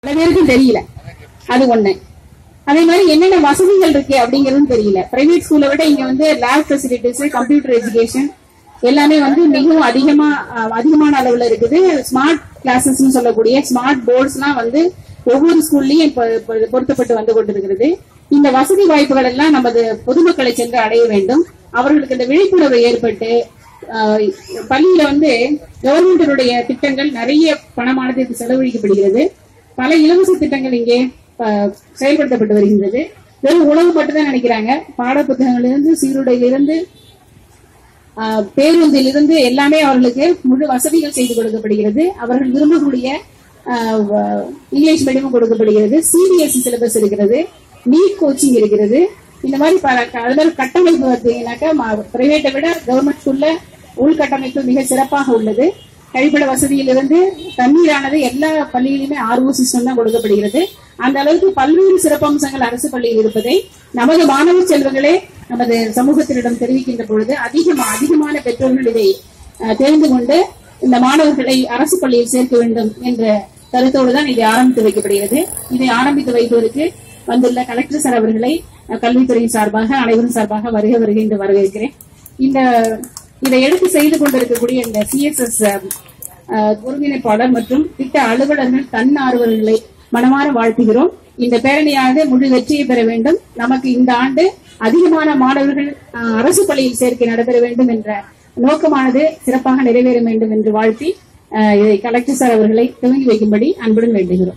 பல பேருக்கும் தெரியல அது ஒண்ணு அதே மாதிரி என்னென்ன வசதிகள் இருக்கு அப்படிங்கறதும் தெரியல பிரைவேட் ஸ்கூலை விட இங்க வந்து லேப் ஃபெசிலிட்டிஸ் கம்ப்யூட்டர் எஜுகேஷன் எல்லாமே வந்து மிகவும் அதிகமா அஹ், அதிகமான அளவுல இருக்குது ஸ்மார்ட் கிளாஸஸ் சொல்லக்கூடிய ஸ்மார்ட் போர்ட்ஸ் எல்லாம் வந்து ஒவ்வொரு ஸ்கூல்லயும் இப்ப இப்ப பொருத்தப்பட்டு வந்து கொண்டிருக்கிறது இந்த வசதி வாய்ப்புகள் எல்லாம் நமது பொதுமக்களை சென்று அடைய வேண்டும் அவர்களுக்கு இந்த விழிப்புணர்வு ஏற்பட்டு ஆஹ் பள்ளியில வந்து கவர்மெண்டினுடைய திட்டங்கள் நிறைய பணமானது இதுக்கு செலவழிக்கப்படுகிறது பல இலவச திட்டங்கள் இங்கே ஆஹ், செயல்படுத்தப்பட்டு வருகின்றது வெறும் உணவு மட்டும் தான் நினைக்கிறாங்க பாட புத்தகங்களிலிருந்து சீருடையிலிருந்து ஆஹ், பேருந்திலிருந்து எல்லாமே அவர்களுக்கு முழு வசதிகள் செய்து கொடுக்கப்படுகிறது அவர்கள் விரும்பக்கூடிய ஆஹ், வ- இங்கிலீஷ் மீடியம் கொடுக்கப்படுகிறது சிபிஎஸ்இ சிலபஸ் இருக்கிறது நீட் கோச்சிங் இருக்கிறது இந்த மாதிரி பல க- அது மாதிரி கட்டமைப்பு பார்த்தீங்கன்னாக்கா பிரைவேட்டை விட கவர்மெண்ட் ஸ்கூல்ல உள்கட்டமைப்பு மிக சிறப்பாக உள்ளது கழிப்பிட வசதியிலிருந்து தண்ணீரானது எல்லா பள்ளியிலுமே ஆர்ஓ சிஸ்டம் தான் கொடுக்கப்படுகிறது அந்த அளவுக்கு பல்வேறு சிறப்பம்சங்கள் அரசு பள்ளியில் இருப்பதை நமது மாணவ செல்வங்களே நமது சமூகத்தினிடம் தெரிவிக்கின்ற பொழுது அதிகமா அதிகமான பெற்றோர்கள் இதை அஹ், தெரிந்து கொண்டு இந்த மாணவர்களை அரசு பள்ளியில் சேர்க்க வேண்டும் என்ற கருத்தோடு தான் இது ஆரம்பித்து வைக்கப்படுகிறது இதை ஆரம்பித்து வைப்பதற்கு வந்துள்ள கலெக்டர் சார் அவர்களை அஹ், கல்வித்துறையின் சார்பாக அனைவரும் சார்பாக வருக வருக என்று வரவேற்கிறேன் இந்த இதை எடுத்து செய்து கொண்டிருக்கக்கூடிய இந்த சிஎஸ்எஸ் ஒருங்கிணைப்பாளர் மற்றும் திட்ட அலுவலர்கள் தன்னார்வலர்களை மனமாற வாழ்த்துகிறோம் இந்த பேரணியானது முழு வெற்றியை பெற வேண்டும் நமக்கு இந்த ஆண்டு அதிகமான மாணவர்கள் அஹ், அரசு பள்ளியில் சேர்க்கை நடைபெற வேண்டும் என்ற நோக்கமானது சிறப்பாக நிறைவேற வேண்டும் என்று வாழ்த்தி அஹ், இதை கலெக்டர் சார் அவர்களை துவங்கி வைக்கும்படி அன்புடன் வேண்டுகிறோம்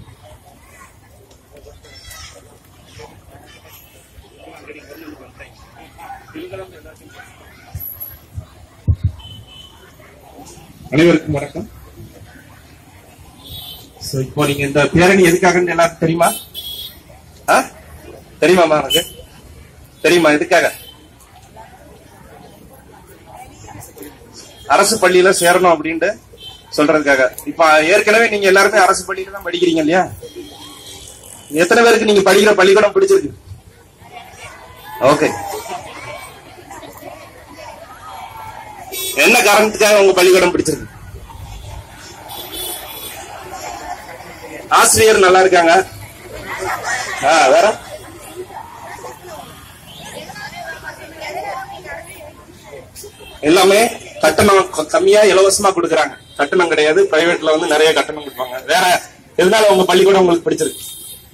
அனைவருக்கும் வணக்கம் So, இப்போ நீங்க இந்த பேரணி எதுக்காகன்னு எல்லாருக்கும் தெரியுமா ஆ? தெரியுமாமா உனக்கு தெரியுமா எதுக்காக அரசு பள்ளியில சேரணும் அப்படின்ட்டு சொல்றதுக்காக இப்ப ஏற்கனவே நீங்க எல்லாருமே அரசு பள்ளியில தான் படிக்கிறீங்க இல்லையா எத்தனை பேருக்கு நீங்க படிக்கிற பள்ளிக்கூடம் பிடிச்சிருக்கு ஓகே என்ன காரணத்துக்காக உங்க பள்ளிக்கூடம் பிடிச்சிருக்கு ஆசிரியர் நல்லா இருக்காங்க ஆ, வேற எல்லாமே கட்டணம் க- கம்மியா இலவசமா கொடுக்கறாங்க கட்டணம் கிடையாது பிரைவேட்ல வந்து நிறைய கட்டணம் கொடுப்பாங்க வேற எதனால உங்க பள்ளிக்கூடம் உங்களுக்கு பிடிச்சிருக்கு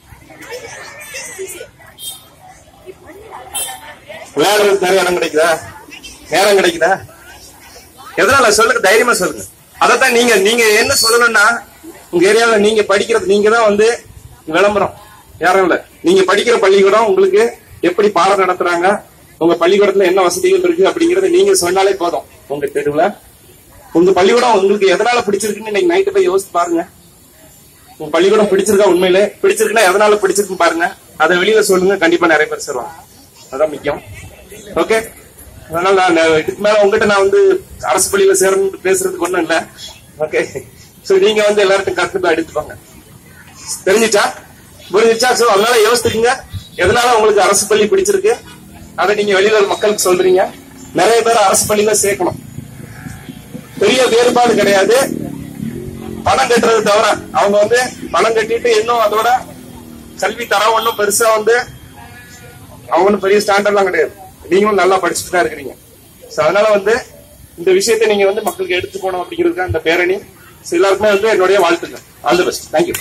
விளையாடுறதுக்கு நிறைய இடம் கிடைக்குதா நேரம் கிடைக்குதா எதனால சொல்லுங்க தைரியமா சொல்லுங்க அதத்தான் நீங்க நீங்க என்ன சொல்லணும்னா உங்க ஏரியால நீங்க படிக்கிறது நீங்க தான் வந்து விளம்பரம் யாரும் இல்ல நீங்க படிக்கிற பள்ளிக்கூடம் உங்களுக்கு எப்படி பாடம் நடத்துறாங்க உங்க பள்ளிக்கூடத்துல என்ன வசதிகள் இருக்கு அப்படிங்கறத நீங்க சொன்னாலே போதும் உங்க தெருவுல உங்க பள்ளிக்கூடம் உங்களுக்கு எதனால பிடிச்சிருக்குன்னு இன்னைக்கு நைட்டு போய் யோசிச்சு பாருங்க உங்க பள்ளிக்கூடம் பிடிச்சிருக்கா உண்மையிலே பிடிச்சிருக்குன்னா எதனால பிடிச்சிருக்குன்னு பாருங்க அதை வெளியில சொல்லுங்க கண்டிப்பா நிறைய பேர் சொல்லுவாங்க அதான் முக்கியம் ஓகே அதனால நான் நான் இதுக்கு மேல உங்ககிட்ட நான் வந்து அரசு பள்ளியில சேரணும் பேசுறதுக்கு ஒண்ணும் இல்ல ஓகே சோ நீங்க வந்து எல்லாருக்கும் கருத்து எடுத்துக்கோங்க தெரிஞ்சுச்சா புரிஞ்சுச்சா சோ அதனால யோசிச்சுக்கங்க எதனால உங்களுக்கு அரசு பள்ளி பிடிச்சிருக்கு அதை நீங்க வெளியில மக்களுக்கு சொல்றீங்க நிறைய பேர் அரசு பள்ளியில சேர்க்கணும் பெரிய வேறுபாடு கிடையாது பணம் கட்டுறது தவிர அவங்க வந்து பணம் கட்டிட்டு இன்னும் அதோட கல்வி தரம் ஒன்றும் பெருசா வந்து அவங்க ஒன்றும் பெரிய ஸ்டாண்டர்ட்லாம் கிடையாது நீங்களும் நல்லா படிச்சுட்டு தான் இருக்கிறீங்க So, அதனால வந்து இந்த விஷயத்தை நீங்க வந்து மக்களுக்கு எடுத்து போகணும் அப்படிங்கிறது தான் இந்த பேரணி So, எல்லாருக்குமே வந்து என்னுடைய வாழ்த்துக்கள் ஆல் தி பெஸ்ட் தேங்க்யூ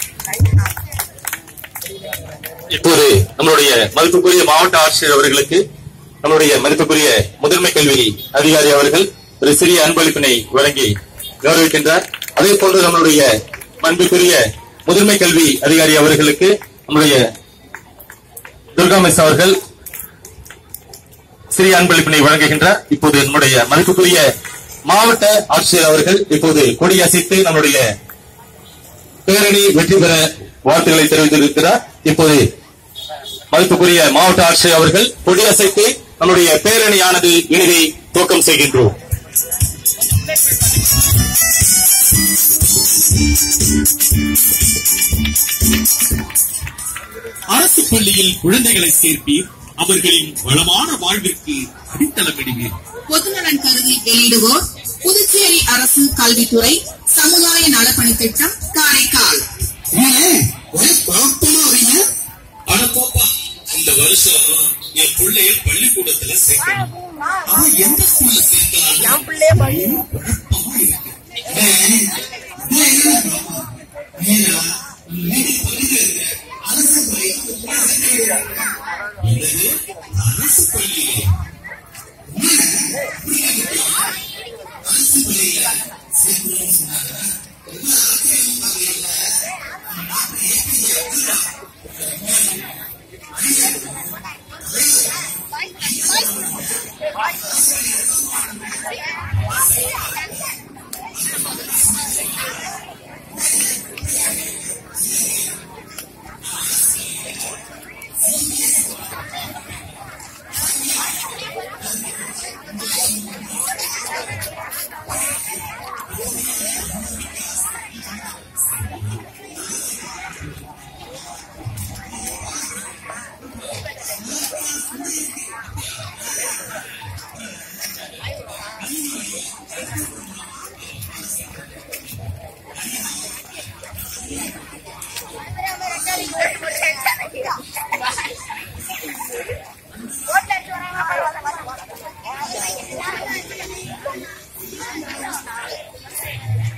இப்போது நம்மளுடைய மதிப்புக்குரிய மாவட்ட ஆட்சியர் அவர்களுக்கு நம்மளுடைய மதிப்புக்குரிய முதன்மை கல்வி அதிகாரி அவர்கள் ஒரு சிறிய அன்பளிப்பினை வழங்கி கௌரவிக்கின்றார் அதே போன்று நம்மளுடைய மதிப்புக்குரிய முதன்மை கல்வி அதிகாரி அவர்களுக்கு நம்முடைய துர்கா மிஸ் அவர்கள் சிறிய அன்பளிப்பினை வழங்குகின்றார் இப்போது நம்முடைய மதிப்புக்குரிய மாவட்ட ஆட்சியர் அவர்கள் இப்போது கொடியசைத்து நம்முடைய பேரணி வெற்றி பெற வாழ்த்துக்களை தெரிவித்திருக்கிறார் இப்போது மதிப்புக்குரிய மாவட்ட ஆட்சியர் அவர்கள் கொடியசைத்து நம்முடைய பேரணியானது இனிதை துவக்கம் செய்கின்றோம் அரசு பள்ளியில் குழந்தைகளை சேர்ப்பீர் அவர்களின் வளமான வாழ்விற்கு அடித்தளமிடுவீர் பொதுநலன் கருதி வெளியிடுவோர் புதுச்சேரி அரசு கல்வித்துறை சமுதாய நலப்பணித் திட்டம் காரைக்கால் ஏன் ப்ராப்பரா வரீங்க அட போப்பா இந்த வருஷம் என் பிள்ளைய பள்ளிக்கூடத்துல சேர்க்கணும் ஆனா எந்த ஸ்கூல்ல சேர்க்கலாம் என் பிள்ளைய பள்ளி அரசு பள்ளியிலே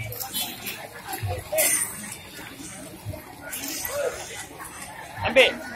தம்பி